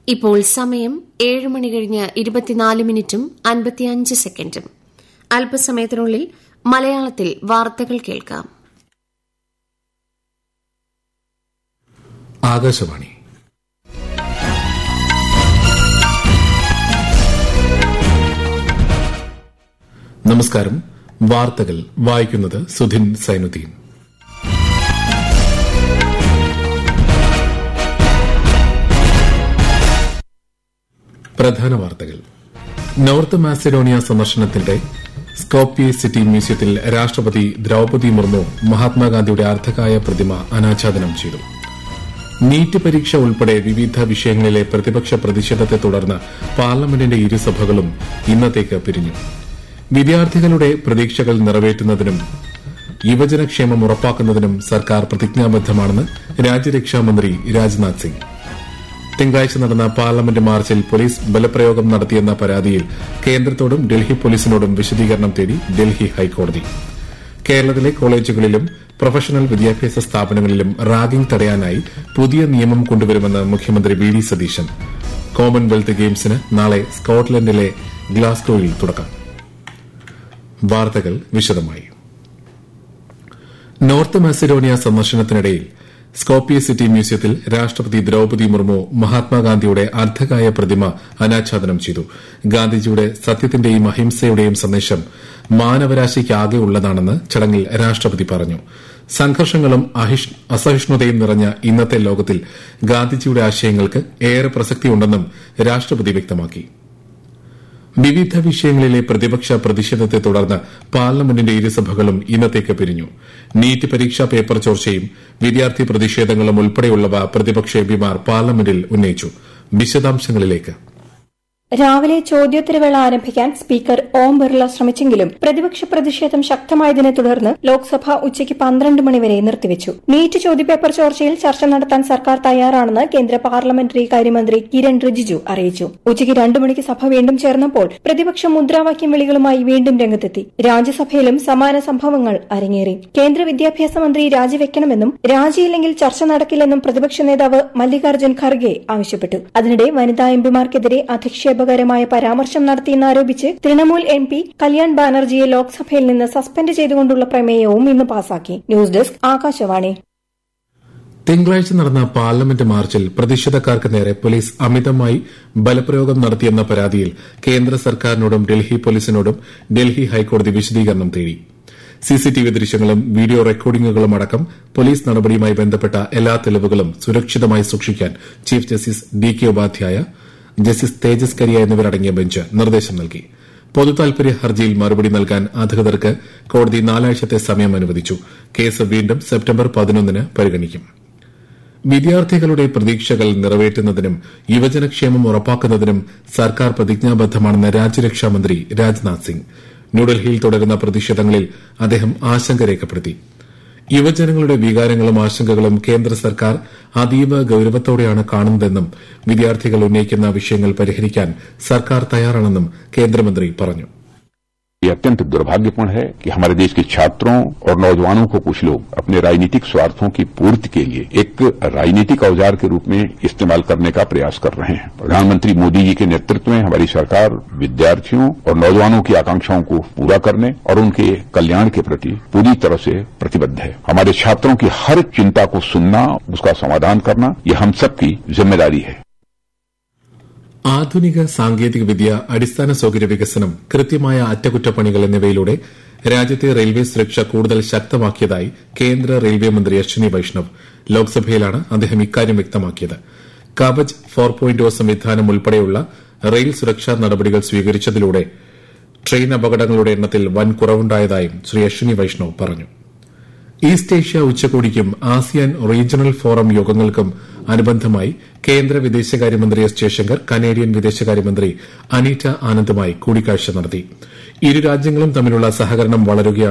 ഇപ്പോൾ സമയം ഏഴ് മണി കഴിഞ്ഞ് ഇരുപത്തിനാല് മിനിറ്റും അൻപത്തിയഞ്ച് സെക്കൻഡും അല്പസമയത്തിനുള്ളിൽ മലയാളത്തിൽ വാർത്തകൾ കേൾക്കാം ആകാശവാണി നമസ്കാരം വാർത്തകൾ വായിക്കുന്നത് സുധിൻ സൈനുദ്ദീൻ പ്രധാന വാർത്തകൾ നോർത്ത് മാസിഡോണിയ സന്ദർശനത്തിന്റെ സ്കോപ്പിയെ സിറ്റി മ്യൂസിയത്തിൽ രാഷ്ട്രപതി ദ്രൌപതി മുർമു മഹാത്മാഗാന്ധിയുടെ അർദ്ധകായ പ്രതിമ അനാച്ഛാദനം ചെയ്തു നീറ്റ് പരീക്ഷ ഉൾപ്പെടെ വിവിധ വിഷയങ്ങളിലെ പ്രതിപക്ഷ പ്രതിഷേധത്തെ തുടർന്ന് പാർലമെന്റിന്റെ ഇരുസഭകളും ഇന്നത്തേക്ക് പിരിഞ്ഞു വിദ്യാർത്ഥികളുടെ പ്രതീക്ഷകൾ നിറവേറ്റുന്നതിനും യുവജനക്ഷേമം ഉറപ്പാക്കുന്നതിനും സർക്കാർ പ്രതിജ്ഞാബദ്ധമാണെന്ന് രാജ്യരക്ഷാമന്ത്രി രാജ്നാഥ് സിംഗ് തിങ്കളാഴ്ച നടന്ന പാർലമെന്റ് മാർച്ചിൽ പോലീസ് ബലപ്രയോഗം നടത്തിയെന്ന പരാതിയിൽ കേന്ദ്രത്തോടും ഡൽഹി പോലീസിനോടും വിശദീകരണം തേടി ഡൽഹി ഹൈക്കോടതി കേരളത്തിലെ കോളേജുകളിലും പ്രൊഫഷണൽ വിദ്യാഭ്യാസ സ്ഥാപനങ്ങളിലും റാഗിംഗ് തടയാനായി പുതിയ നിയമം കൊണ്ടുവരുമെന്ന് മുഖ്യമന്ത്രി വി ഡി സതീശൻ കോമൺവെൽത്ത് ഗെയിംസിന് നാളെ സ്കോട്ട്ലൻഡിലെ ഗ്ലാസ്ഗോയിൽ തുടക്കം വാർത്തകൾ വിശദമായി നോർത്ത് മാസിഡോണിയ സന്ദർശനത്തിനിടയിൽ സ്കോപ്പിയ സിറ്റി മ്യൂസിയത്തിൽ രാഷ്ട്രപതി ദ്രൌപതി മുർമു മഹാത്മാഗാന്ധിയുടെ അർദ്ധകായ പ്രതിമ അനാച്ഛാദനം ചെയ്തു ഗാന്ധിജിയുടെ സത്യത്തിന്റെയും അഹിംസയുടെയും സന്ദേശം മാനവരാശിക്കാകെ ഉള്ളതാണെന്ന് ചടങ്ങിൽ രാഷ്ട്രപതി പറഞ്ഞു സംഘർഷങ്ങളും അസഹിഷ്ണുതയും നിറഞ്ഞ ഇന്നത്തെ ലോകത്തിൽ ഗാന്ധിജിയുടെ ആശയങ്ങൾക്ക് ഏറെ പ്രസക്തിയുണ്ടെന്നും രാഷ്ട്രപതി വ്യക്തമാക്കി വിവിധ വിഷയങ്ങളിലെ പ്രതിപക്ഷ പ്രതിഷേധത്തെ തുടർന്ന് പാർലമെന്റിന്റെ ഇരുസഭകളും ഇന്നത്തേക്ക് പിരിഞ്ഞു നീറ്റ് പരീക്ഷാ പേപ്പർ ചോർച്ചയും വിദ്യാർത്ഥി പ്രതിഷേധങ്ങളും ഉൾപ്പെടെയുള്ളവ പ്രതിപക്ഷ എംപിമാർ പാർലമെന്റിൽ ഉന്നയിച്ചു വിശദാംശങ്ങളിലേക്ക് രാവിലെ ചോദ്യോത്തരവേള ആരംഭിക്കാൻ സ്പീക്കർ ഓം ബിർള ശ്രമിച്ചെങ്കിലും പ്രതിപക്ഷ പ്രതിഷേധം ശക്തമായതിനെ തുടർന്ന് ലോക്സഭ ഉച്ചയ്ക്ക് പന്ത്രണ്ട് മണിവരെ നിർത്തിവച്ചു നീറ്റ് ചോദ്യപേപ്പർ ചോർച്ചയിൽ ചർച്ച നടത്താൻ സർക്കാർ തയ്യാറാണെന്ന് കേന്ദ്ര പാർലമെന്ററി കാര്യമന്ത്രി കിരൺ റിജിജു അറിയിച്ചു ഉച്ചയ്ക്ക് രണ്ടു മണിക്ക് സഭ വീണ്ടും ചേർന്നപ്പോൾ പ്രതിപക്ഷം മുദ്രാവാക്യം വിളികളുമായി വീണ്ടും രംഗത്തെത്തി രാജ്യസഭയിലും സമാന സംഭവങ്ങൾ അരങ്ങേറി കേന്ദ്ര വിദ്യാഭ്യാസ മന്ത്രി രാജിവെക്കണമെന്നും രാജിയില്ലെങ്കിൽ ചർച്ച നടക്കില്ലെന്നും പ്രതിപക്ഷ നേതാവ് മല്ലികാർജ്ജുൻ ഖർഗെ ആവശ്യപ്പെട്ടു അതിനിടെ വനിതാ എംപിമാർക്കെതിരെ അധിക്ഷേപ അധിക്ഷേപകരമായ പരാമർശം നടത്തിയെന്നാരോപിച്ച് തൃണമൂൽ എം പി കല്യാൺ ബാനർജിയെ ലോക്സഭയിൽ നിന്ന് സസ്പെൻഡ് ചെയ്തുകൊണ്ടുള്ള പ്രമേയവും ഇന്ന് പാസാക്കി ന്യൂസ് ഡെസ്ക് ആകാശവാണി തിങ്കളാഴ്ച നടന്ന പാർലമെന്റ് മാർച്ചിൽ പ്രതിഷേധക്കാർക്ക് നേരെ പോലീസ് അമിതമായി ബലപ്രയോഗം നടത്തിയെന്ന പരാതിയിൽ കേന്ദ്ര സർക്കാരിനോടും ഡൽഹി പോലീസിനോടും ഡൽഹി ഹൈക്കോടതി വിശദീകരണം തേടി സിസിടിവി ദൃശ്യങ്ങളും വീഡിയോ റെക്കോർഡിംഗുകളും അടക്കം പോലീസ് നടപടിയുമായി ബന്ധപ്പെട്ട എല്ലാ തെളിവുകളും സുരക്ഷിതമായി സൂക്ഷിക്കാൻ chief justice D K Upadhyaya justice Tejas Kariya എന്നിവരടങ്ങിയ ബെഞ്ച് നിർദ്ദേശം നൽകി പൊതുതാൽപര്യ ഹർജിയിൽ മറുപടി നൽകാൻ അധികൃതർക്ക് കോടതി നാലാഴ്ചത്തെ സമയം അനുവദിച്ചു കേസ് വീണ്ടും സെപ്റ്റംബർ പതിനൊന്നിന് പരിഗണിക്കും വിദ്യാർത്ഥികളുടെ പ്രതീക്ഷകൾ നിറവേറ്റുന്നതിനും യുവജനക്ഷേമം ഉറപ്പാക്കുന്നതിനും സർക്കാർ പ്രതിജ്ഞാബദ്ധമാണെന്ന് രാജ്യരക്ഷാമന്ത്രി രാജ്നാഥ് സിംഗ് ന്യൂഡൽഹിയിൽ തുടരുന്ന പ്രതിഷേധങ്ങളിൽ അദ്ദേഹം ആശങ്ക രേഖപ്പെടുത്തി യുവജനങ്ങളുടെ വികാരങ്ങളും ആശങ്കകളും കേന്ദ്ര സർക്കാർ അതീവ ഗൌരവത്തോടെയാണ് കാണുന്നതെന്നും വിദ്യാർത്ഥികൾ ഉന്നയിക്കുന്ന വിഷയങ്ങൾ പരിഹരിക്കാൻ സർക്കാർ തയ്യാറാണെന്നും കേന്ദ്രമന്ത്രി പറഞ്ഞു ये अत्यंत दुर्भाग्यपूर्ण है कि हमारे देश के छात्रों और नौजवानों को कुछ लोग अपने राजनीतिक स्वार्थों की पूर्ति के लिए एक राजनीतिक औजार के रूप में इस्तेमाल करने का प्रयास कर रहे हैं प्रधानमंत्री मोदी जी के नेतृत्व में हमारी सरकार विद्यार्थियों और नौजवानों की आकांक्षाओं को पूरा करने और उनके कल्याण के प्रति पूरी तरह से प्रतिबद्ध है हमारे छात्रों की हर चिंता को सुनना उसका समाधान करना ये हम सबकी जिम्मेदारी है ആധുനിക സാങ്കേതിക വിദ്യ അടിസ്ഥാന സൌകര്യ വികസനം കൃത്യമായ അറ്റകുറ്റപ്പണികൾ എന്നിവയിലൂടെ രാജ്യത്തെ റെയിൽവേ സുരക്ഷ കൂടുതൽ ശക്തമാക്കിയതായി കേന്ദ്ര റെയിൽവേ മന്ത്രി അശ്വിനി വൈഷ്ണവ് ലോക്സഭയിലാണ് അദ്ദേഹം ഇക്കാര്യം വ്യക്തമാക്കിയത് കവച് ഫോർ പോയിന്റ് സംവിധാനം ഉൾപ്പെടെയുള്ള റെയിൽ സുരക്ഷാ നടപടികൾ സ്വീകരിച്ചതിലൂടെ ട്രെയിൻ അപകടങ്ങളുടെ എണ്ണത്തിൽ വൻ കുറവുണ്ടായതായും ശ്രീ അശ്വിനി വൈഷ്ണവ് പറഞ്ഞു ഈസ്റ്റ് ഏഷ്യ ഉച്ചകോടിക്കും ആസിയാൻ റീജിയണൽ ഫോറം യോഗങ്ങൾക്കും അനുബന്ധമായി കേന്ദ്ര വിദേശകാര്യമന്ത്രി എസ് ജയശങ്കർ കനേഡിയൻ വിദേശകാര്യമന്ത്രി അനീറ്റ ആനന്ദുമായി കൂടിക്കാഴ്ച നടത്തി ഇരു രാജ്യങ്ങളും തമ്മിലുള്ള സഹകരണം വളരുകയാണ്